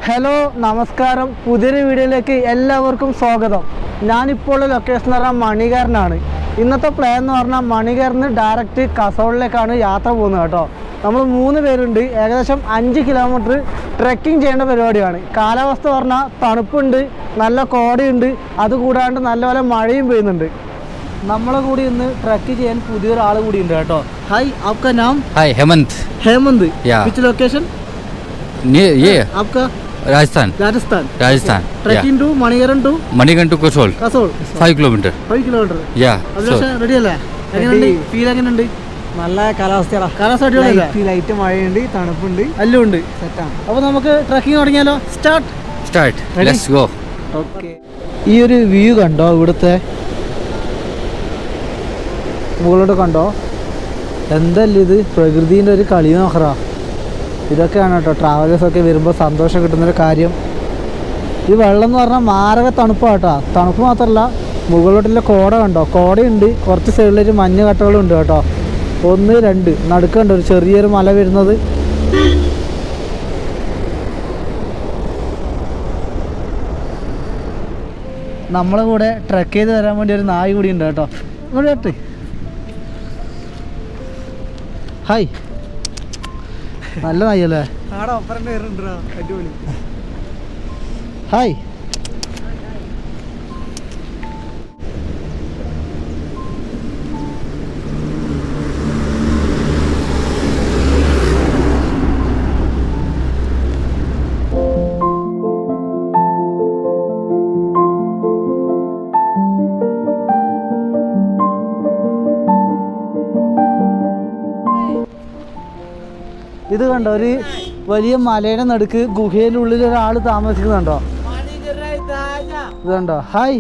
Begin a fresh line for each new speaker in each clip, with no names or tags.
Hello നമസ്കാരം പുതിയൊരു വീഡിയോയിലേക്ക് എല്ലാവർക്കും സ്വാഗതം ഞാനിപ്പോൾ ഉള്ള ലൊക്കേഷൻ എന്ന് പറഞ്ഞാൽ മണികരനാണ് ഇന്നത്തെ പ്ലാൻ എന്ന് പറഞ്ഞാൽ മണികരന്ന് ഡയറക്റ്റ് കസോളിലേക്കാണ് യാത്ര പോകുന്നത് കേട്ടോ നമ്മൾ മൂന്ന് പേരുണ്ട് ഏകദേശം അഞ്ച് കിലോമീറ്റർ ട്രെക്കിംഗ് ചെയ്യേണ്ട പരിപാടിയാണ് കാലാവസ്ഥ പറഞ്ഞാൽ തണുപ്പുണ്ട് നല്ല കോടയുണ്ട് അതുകൂടാണ്ട് നല്ലപോലെ മഴയും പെയ്യുന്നുണ്ട് നമ്മളെ കൂടി ഇന്ന് ട്രക്ക് ചെയ്യാൻ പുതിയൊരാൾ കൂടി ഉണ്ട് കേട്ടോ ഹായ് ആപ്ക നാം
hi Hemant
Hemant
Yeah.
Which location
ये ये
ആപ്ക
राजस्थान
രാജസ്ഥാൻ
राजस्थान या
trekking to Manikaran to
Manigarh to Kasol
Kasol
five kilometre
five kilometre
या
അതിലൊക്കെ റെഡി അല്ലേ എങ്ങനെയുണ്ട് ഫീൽ എങ്ങനെയുണ്ട്
നല്ല കാലാവസ്ഥയാണ്
കാലാവസ്ഥ അടിപൊളിയല്ലേ
ലൈറ്റ് ലൈറ്റ് മഴയുണ്ട് തണുപ്പുണ്ട്
എല്ലാം ഉണ്ട്
സെറ്റാണ്
അപ്പോൾ നമുക്ക് ട്രക്കിംഗ് തുടങ്ങിയാലോ start
start
Ready?
Let's go
okay ഈ ഒരു വ്യൂ കണ്ടോ ഇവിടുത്തെ മുകളിലോട്ട് കണ്ടോ എന്തല്ല ഇത് പ്രകൃതിൻ്റെ ഒരു കളി നോക്കറ ഇതൊക്കെയാണ് കേട്ടോ ട്രാവലേഴ്സൊക്കെ വരുമ്പോൾ സന്തോഷം കിട്ടുന്നൊരു കാര്യം ഈ വെള്ളം എന്ന് പറഞ്ഞാൽ മാരക തണുപ്പാണ് കേട്ടോ തണുപ്പ് മാത്രമല്ല മുകളിലോട്ടുള്ള കോട കണ്ടോ കോടയുണ്ട് കുറച്ച് സൈഡിലൊരു മഞ്ഞ് കട്ടകളും ഉണ്ട് കേട്ടോ ഒന്ന് രണ്ട് നടുക്കുണ്ട് ഒരു ചെറിയൊരു മല വരുന്നത് നമ്മളെ കൂടെ ട്രക്ക് ചെയ്ത് വരാൻ വേണ്ടി ഒരു നായ് കൂടി ഉണ്ട് കേട്ടോ ഇങ്ങോട്ട് കേട്ട് ഹായ് നല്ല നായല്ലേ
ആടെ ഒപ്പരം പേരുണ്ടോ അടിപൊളി
ഹായ് ഇത് കണ്ടോ ഒരു വലിയ മലയുടെ നടുക്ക് ഗുഹയുടെ ഉള്ളിൽ ഒരാൾ താമസിക്കുന്നുണ്ടോ ഇത് കണ്ടോ ഹായ്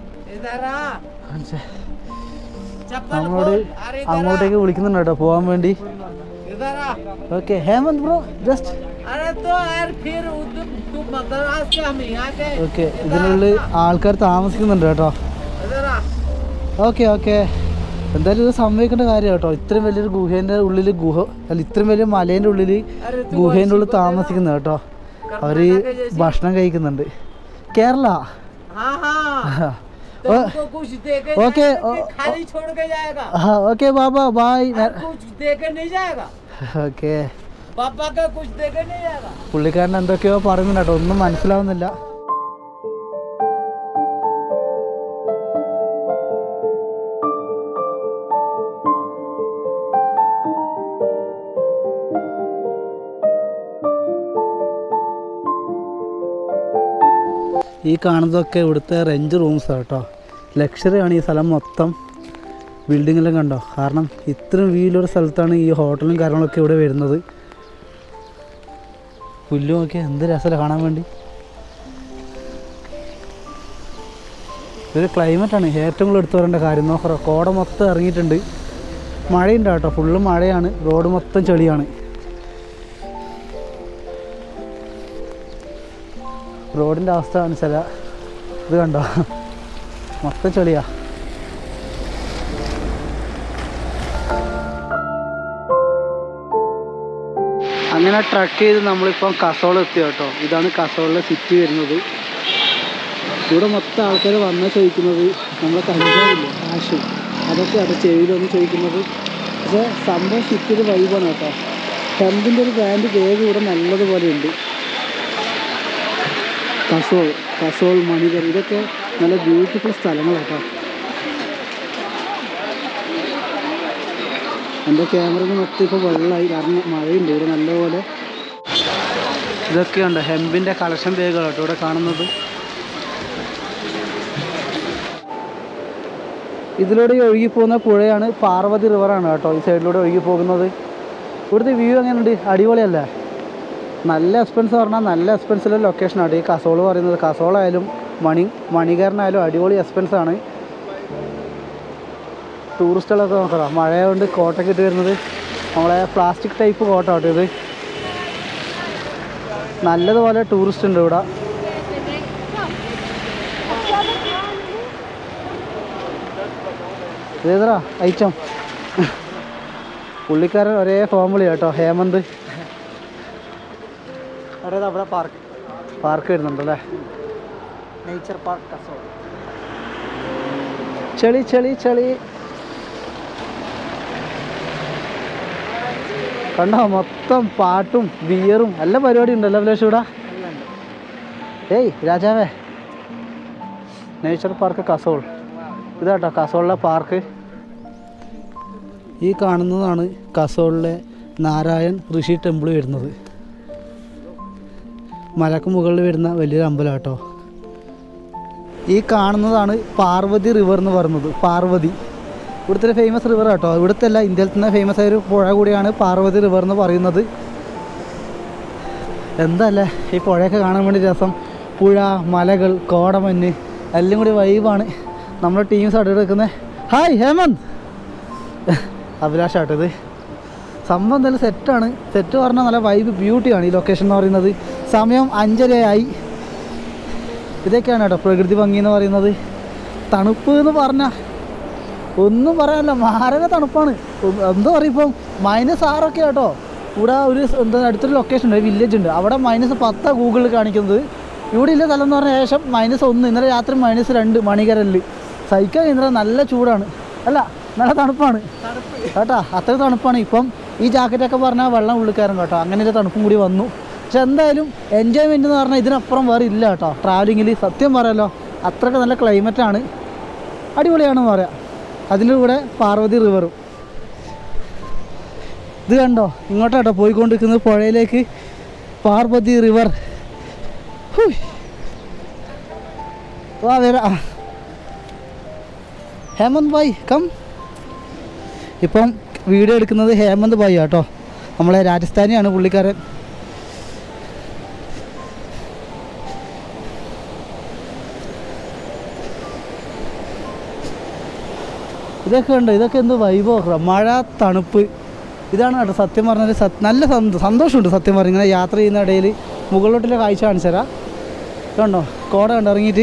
നമ്മളോട് അങ്ങോട്ടേക്ക് വിളിക്കുന്നുണ്ട് കേട്ടോ പോകാൻ വേണ്ടി ഓക്കെ ഹേമന്ത് ബ്രോ ജസ്റ്റ്
अरे तो यार फिर उधर तू मद्रास से हम यहाँ के
ഓക്കെ ഇതിനുള്ളിൽ ആൾക്കാർ താമസിക്കുന്നുണ്ട് കേട്ടോ
इधर आ
ഓക്കെ ഓക്കെ എന്തായാലും ഇത് സംഭവിക്കേണ്ട കാര്യം കേട്ടോ ഇത്രയും വലിയൊരു ഗുഹേൻ്റെ ഉള്ളിൽ ഗുഹ അല്ല ഇത്രയും വലിയ മലേൻ്റെ ഉള്ളിൽ ഗുഹേൻ്റെ ഉള്ളിൽ താമസിക്കുന്നത് കേട്ടോ അവർ ഭക്ഷണം കഴിക്കുന്നുണ്ട് കേരള
हाँ हाँ
ഓ
तुमको कुछ दे के
ओके,
जाएगा
ओ-
कि खाली छोड़ के जाएगा
ഓക്കെ ബാബ ബായ്
और कुछ दे के नहीं जाएगा
ഓക്കെ
पापा का कुछ दे के नहीं जाएगा
പുള്ളിക്കാരൻ എന്തൊക്കെയോ പറയുന്നുണ്ട് കേട്ടോ ഒന്നും മനസ്സിലാവുന്നില്ല ഈ കാണുന്നതൊക്കെ ഇവിടുത്തെ റെഞ്ച് റൂംസ് കേട്ടോ ലക്ഷറി ആണ് ഈ സ്ഥലം മൊത്തം ബിൽഡിങ്ങെല്ലാം കണ്ടോ കാരണം ഇത്രയും വീലൊരു സ്ഥലത്താണ് ഈ ഹോട്ടലും കാര്യങ്ങളൊക്കെ ഇവിടെ വരുന്നത് പുല്ലും ഒക്കെ എന്ത് രസമല്ല കാണാൻ വേണ്ടി ഇതൊരു ക്ലൈമറ്റാണ് ഏറ്റവും കൂടുതൽ എടുത്തു പറയേണ്ട കാര്യം നോക്കറ കോട മൊത്തം ഇറങ്ങിയിട്ടുണ്ട് മഴയുണ്ട് കേട്ടോ ഫുള്ള് മഴയാണ് റോഡ് മൊത്തം ചെളിയാണ് റോഡിൻ്റെ അവസ്ഥ കാണിച്ചാല ഇത് കണ്ടോ മൊത്തം ചെളിയാ അങ്ങനെ ട്രക്ക് ചെയ്ത് നമ്മളിപ്പം കസോൾ എത്തി കേട്ടോ ഇതാണ് കസോളിലെ സിറ്റി വരുന്നത് ഇവിടെ മൊത്തം ആൾക്കാർ വന്നാൽ ചോദിക്കുന്നത് നമ്മളെ കഞ്ചാവില്ലേ കാശ് അതൊക്കെയാണ് ചെവിയിലൊന്ന് ചോദിക്കുന്നത് പക്ഷേ സംഭവം സിറ്റിയുടെ വൈബാണ് കേട്ടോ ഹെമ്പിൻ്റെ ഒരു ബ്രാൻഡ് ബാഗ് ഇവിടെ നല്ലതുപോലെ ഉണ്ട് കസോൾ കസോൾ മണികർ ഇതൊക്കെ നല്ല ബ്യൂട്ടിഫുൾ സ്ഥലങ്ങളാണ് കേട്ടോ എൻ്റെ ക്യാമറയിൽ മൊത്തം ഇപ്പോൾ വെള്ളമായി കാരണം മഴയുണ്ട് ഇവിടെ നല്ലപോലെ ഇതൊക്കെയുണ്ട് ഹെമ്പിൻ്റെ കളക്ഷൻ ബാഗുകൾ കേട്ടോ ഇവിടെ കാണുന്നത് ഇതിലൂടെ ഈ ഒഴുകി പോകുന്ന പുഴയാണ് പാർവതി റിവറാണ് കേട്ടോ ഈ സൈഡിലൂടെ ഒഴുകി പോകുന്നത് ഇവിടുത്തെ വ്യൂ എങ്ങനെയുണ്ട് അടിപൊളിയല്ലേ നല്ല എക്സ്പെൻസ് പറഞ്ഞാൽ നല്ല എക്സ്പെൻസിലെ ലൊക്കേഷനാണ് ഈ കസോള് പറയുന്നത് കസോളായാലും മണി മണികരനായാലും അടിപൊളി എക്സ്പെൻസ് ആണ് ടൂറിസ്റ്റുകളൊക്കെ നോക്കാം മഴയായതുകൊണ്ട് കോട്ടൊക്കെ ഇട്ട് വരുന്നത് നമ്മളെ പ്ലാസ്റ്റിക് ടൈപ്പ് കോട്ട കേട്ടോ ഇത് നല്ലതുപോലെ ടൂറിസ്റ്റ് ഉണ്ട് ഇവിടെ ഏതാ ഐറ്റം പുള്ളിക്കാരൻ ഒരേ ഫോമിൽ കേട്ടോ ഹേമന്ത്
അവിടെ അവിടെ പാർക്ക്
പാർക്ക് വരുന്നുണ്ടല്ലേ
നേച്ചർ പാർക്ക് കസോൾ
ചെളി ചെളി ചെളി കണ്ടോ മൊത്തം പാട്ടും ബിയറും എല്ലാ പരിപാടി ഉണ്ടല്ലോ അഭിലാഷ് ഇവിടെ ഏയ് രാജാവേ നേച്ചർ പാർക്ക് കസോൾ ഇതാട്ടോ കസോളിലെ പാർക്ക് ഈ കാണുന്നതാണ് കസോളിലെ നാരായൺ ഋഷി ടെമ്പിൾ വരുന്നത് മലക്ക് മുകളിൽ വരുന്ന വലിയൊരു അമ്പലം കേട്ടോ ഈ കാണുന്നതാണ് പാർവതി റിവർ എന്ന് പറയുന്നത് പാർവതി ഇവിടുത്തെ ഫേമസ് റിവർ കേട്ടോ ഇവിടുത്തെ അല്ല ഇന്ത്യയിൽ തന്നെ ഫേമസ് ആയ ഒരു പുഴ കൂടിയാണ് പാർവതി റിവർ എന്ന് പറയുന്നത് എന്തല്ലേ ഈ പുഴയൊക്കെ കാണാൻ വേണ്ടി രസം പുഴ മലകൾ കോടമഞ്ഞ് എല്ലാം കൂടി വൈബാണ് നമ്മുടെ ടീം സൈഡ് എടുക്കുന്നത് ഹായ് ഹേമന്ത് അഭിലാഷാട്ടോ ഇത് സംഭവം എന്തായാലും സെറ്റാണ് സെറ്റ് പറഞ്ഞാൽ നല്ല വൈബ് ബ്യൂട്ടിയാണ് ഈ ലൊക്കേഷൻ എന്ന് പറയുന്നത് സമയം അഞ്ചരയായി ഇതൊക്കെയാണ് കേട്ടോ പ്രകൃതി ഭംഗി എന്ന് പറയുന്നത് തണുപ്പ് എന്ന് പറഞ്ഞാൽ ഒന്നും പറയാനില്ല മാരക തണുപ്പാണ് ഒ- എന്താ പറയുക ഇപ്പം മൈനസ് ആറൊക്കെ കേട്ടോ ഇവിടെ ഒരു സ് എന്താ അടുത്തൊരു ലൊക്കേഷൻ ഉണ്ട് വില്ലേജ് ഉണ്ട് അവിടെ മൈനസ് പത്താ ഗൂഗിളിൽ കാണിക്കുന്നത് ഇവിടെ ഇല്ല സ്ഥലം എന്ന് പറഞ്ഞ ശേഷം മൈനസ് ഒന്ന് ഇന്നലെ രാത്രി മൈനസ് രണ്ട് മണികരല് സഹിക്കാൻ ഇന്നലെ നല്ല ചൂടാണ് അല്ല നല്ല തണുപ്പാണ് കേട്ടാ അത്ര തണുപ്പാണ് ഇപ്പം ഈ ജാക്കറ്റൊക്കെ പറഞ്ഞാൽ വെള്ളം ഉള്ളിക്കാരൻ കേട്ടോ അങ്ങനെ ഒരു തണുപ്പും കൂടി വന്നു പക്ഷെ എന്തായാലും എൻജോയ്മെൻ്റ് എന്ന് പറഞ്ഞാൽ ഇതിനപ്പുറം വേറെ ഇല്ല കേട്ടോ ട്രാവലിങ്ങിൽ സത്യം പറയാലോ അത്രയ്ക്ക് നല്ല ക്ലൈമറ്റാണ് അടിപൊളിയാണെന്ന് പറയാം അതിൻ്റെ കൂടെ പാർവതി റിവറും ഇത് കണ്ടോ ഇങ്ങോട്ടാട്ടോ പോയിക്കൊണ്ടിരിക്കുന്നത് പുഴയിലേക്ക് പാർവതി റിവർ ഹുയ്. വാ വരാ ഹേമന്ത് ഭായ് കം ഇപ്പം വീഡിയോ എടുക്കുന്നത് ഹേമന്ത് ഭായ് ആട്ടോ നമ്മളെ രാജസ്ഥാനിയാണ് പുള്ളിക്കാരൻ ഇതൊക്കെ ഉണ്ട് ഇതൊക്കെ എന്ത് വൈബോ മഴ തണുപ്പ് ഇതാണ് കേട്ടോ സത്യം പറഞ്ഞാൽ സത് നല്ല സന്തോ- സന്തോഷമുണ്ട് സത്യം പറഞ്ഞാൽ ഇങ്ങനെ യാത്ര ചെയ്യുന്ന ഇടയിൽ മുകളിലോട്ടുള്ള കാഴ്ച കാണിച്ചു തരാം കണ്ടോ കോട കണ്ടോ ഇറങ്ങിയിട്ട്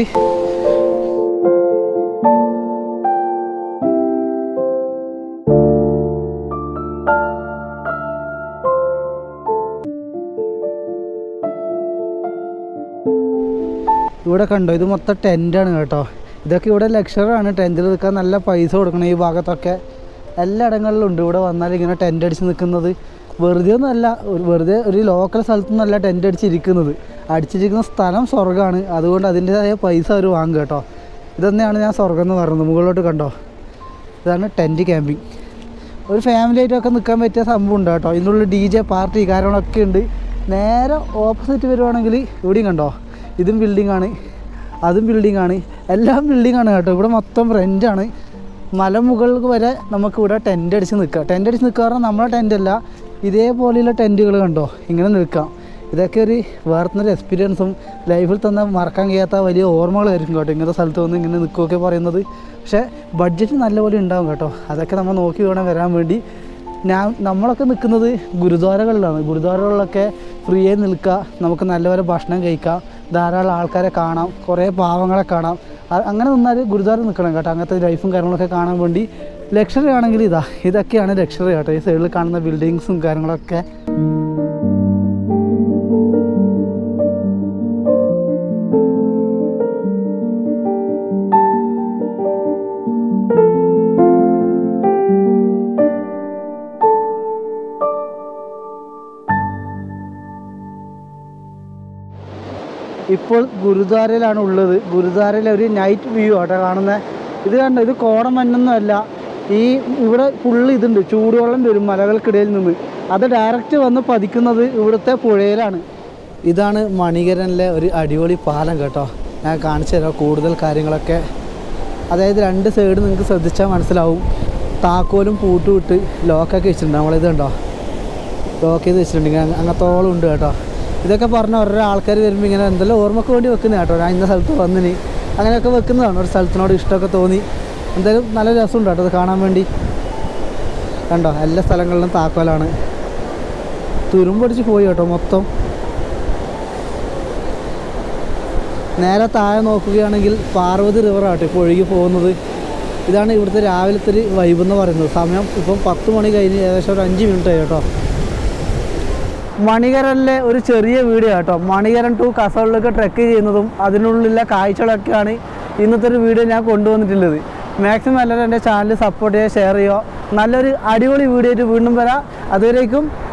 ഇവിടെ കണ്ടോ ഇത് മൊത്തം ടെൻ്റാണ് കേട്ടോ ഇതൊക്കെ ഇവിടെ ലക്ഷറാണ് ടെൻറ്റിൽ നിൽക്കാൻ നല്ല പൈസ കൊടുക്കണം ഈ ഭാഗത്തൊക്കെ എല്ലായിടങ്ങളിലും ഉണ്ട് ഇവിടെ വന്നാൽ ഇങ്ങനെ ടെൻ്റ് അടിച്ച് നിൽക്കുന്നത് വെറുതെ ഒന്നുമല്ല ഒരു വെറുതെ ഒരു ലോക്കൽ സ്ഥലത്തു നിന്നല്ല ടെൻ്റ് അടിച്ചിരിക്കുന്നത് അടിച്ചിരിക്കുന്ന സ്ഥലം സ്വർഗ്ഗമാണ് അതുകൊണ്ട് അതിൻ്റെതായ പൈസ അവർ വാങ്ങും കേട്ടോ ഇതന്നെയാണ് ഞാൻ സ്വർഗ്ഗം എന്ന് പറയുന്നത് മുകളിലോട്ട് കണ്ടോ ഇതാണ് ടെൻറ്റ് ക്യാമ്പിങ് ഒരു ഫാമിലി ആയിട്ടൊക്കെ നിൽക്കാൻ പറ്റിയ സംഭവം ഉണ്ട് കേട്ടോ ഇതിനുള്ളിൽ ഡി ജെ പാർട്ടി കാര്യങ്ങളൊക്കെ ഉണ്ട് നേരെ ഓപ്പോസിറ്റ് വരുവാണെങ്കിൽ ഇവിടെയും കണ്ടോ ഇതും ബിൽഡിംഗ് ആണ് അതും ബിൽഡിംഗ് ആണ് എല്ലാം ബിൽഡിംഗ് ആണ് കേട്ടോ ഇവിടെ മൊത്തം റെൻ്റാണ് മലമുകളിൽ വരെ നമുക്ക് ഇവിടെ ടെൻ്റ് അടിച്ച് നിൽക്കാം ടെൻ്റ് അടിച്ച് നിൽക്കുക പറഞ്ഞാൽ നമ്മളെ ടെൻ്റ് അല്ല ഇതേപോലെയുള്ള ടെൻറ്റുകൾ കണ്ടോ ഇങ്ങനെ നിൽക്കാം ഇതൊക്കെ ഒരു വേറെ എക്സ്പീരിയൻസും ലൈഫിൽ തന്നെ മറക്കാൻ കഴിയാത്ത വലിയ ഓർമ്മകളായിരിക്കും കേട്ടോ ഇങ്ങനത്തെ സ്ഥലത്ത് വന്ന് ഇങ്ങനെ നിൽക്കുകയൊക്കെ പറയുന്നത് പക്ഷേ ബഡ്ജറ്റ് നല്ലപോലെ ഉണ്ടാവും കേട്ടോ അതൊക്കെ നമ്മൾ നോക്കി വേണം വരാൻ വേണ്ടി ഞാൻ നമ്മളൊക്കെ നിൽക്കുന്നത് ഗുരുദ്വാരകളിലാണ് ഗുരുദ്വാരകളിലൊക്കെ ഫ്രീ ആയി നിൽക്കുക നമുക്ക് നല്ലപോലെ ഭക്ഷണം കഴിക്കാം ധാരാളം ആൾക്കാരെ കാണാം കുറേ പാവങ്ങളെ കാണാം അ- അങ്ങനെ നിന്നാൽ ഗുരുദ്വാര നിൽക്കണം കേട്ടോ അങ്ങനത്തെ ലൈഫും കാര്യങ്ങളൊക്കെ കാണാൻ വേണ്ടി ലക്ഷറി ആണെങ്കിൽ ഇതാ ഇതൊക്കെയാണ് ലക്ഷറി കേട്ടോ ഈ സൈഡിൽ കാണുന്ന ബിൽഡിങ്സും കാര്യങ്ങളൊക്കെ ഇപ്പോൾ ഗുരുദ്വാരയിലാണ് ഉള്ളത് ഗുരുദ്വാരയിലെ ഒരു നൈറ്റ് വ്യൂ ആട്ടോ കാണുന്നത് ഇത് കണ്ടോ ഇത് കോടമഞ്ഞൊന്നുമല്ല ഈ ഇവിടെ ഫുള്ള് ഇതുണ്ട് ചൂടുവെള്ളം വരും മലകൾക്കിടയിൽ നിന്ന് അത് ഡയറക്റ്റ് വന്ന് പതിക്കുന്നത് ഇവിടുത്തെ പുഴയിലാണ് ഇതാണ് മണികരനിലെ ഒരു അടിപൊളി പാലം കേട്ടോ ഞാൻ കാണിച്ചു തരാം കൂടുതൽ കാര്യങ്ങളൊക്കെ അതായത് രണ്ട് സൈഡ് നിങ്ങൾക്ക് ശ്രദ്ധിച്ചാൽ മനസ്സിലാവും താക്കോലും പൂട്ടും ഇട്ട് ലോക്കൊക്കെ വെച്ചിട്ടുണ്ട് നമ്മളിത് കണ്ടോ ലോക്ക് ചെയ്ത് വെച്ചിട്ടുണ്ട് ഇങ്ങനെ അങ്ങത്തോളം ഉണ്ട് കേട്ടോ ഇതൊക്കെ പറഞ്ഞ ഓരോ ആൾക്കാർ വരുമ്പോൾ ഇങ്ങനെ എന്തെല്ലാം ഓർമ്മക്ക് വേണ്ടി വെക്കുന്നത് കേട്ടോ ഞാൻ ഇന്ന സ്ഥലത്ത് വന്നിന് അങ്ങനെയൊക്കെ വെക്കുന്നതാണ് ഒരു സ്ഥലത്തിനോട് ഇഷ്ടമൊക്കെ തോന്നി എന്തായാലും നല്ല രസമുണ്ട് കേട്ടോ അത് കാണാൻ വേണ്ടി കണ്ടോ എല്ലാ സ്ഥലങ്ങളിലും താക്കോലാണ് തുരുമ്പടിച്ച് പോയി കേട്ടോ മൊത്തം നേരെ താഴെ നോക്കുകയാണെങ്കിൽ പാർവതി റിവറാട്ടോ ഇപ്പോൾ ഒഴുകി പോകുന്നത് ഇതാണ് ഇവിടുത്തെ രാവിലത്തെ ഒരു വൈബ് എന്ന് പറയുന്നത് സമയം ഇപ്പം പത്ത് മണി കഴിഞ്ഞ് ഏകദേശം ഒരു അഞ്ച് മിനിറ്റ് ആയി കേട്ടോ മണികരനിലെ ഒരു ചെറിയ വീഡിയോ കേട്ടോ മണികരൻ ടു കസോളിലേക്ക് ട്രെക്ക് ചെയ്യുന്നതും അതിനുള്ളിലെ കാഴ്ചകളൊക്കെയാണ് ഇന്നത്തെ ഒരു വീഡിയോ ഞാൻ കൊണ്ടുവന്നിട്ടുള്ളത് മാക്സിമം എല്ലാവരും എൻ്റെ ചാനൽ സപ്പോർട്ട് ചെയ്യുക ഷെയർ ചെയ്യുക നല്ലൊരു അടിപൊളി വീഡിയോ ആയിട്ട് വീണ്ടും വരാം അതുവരേക്കും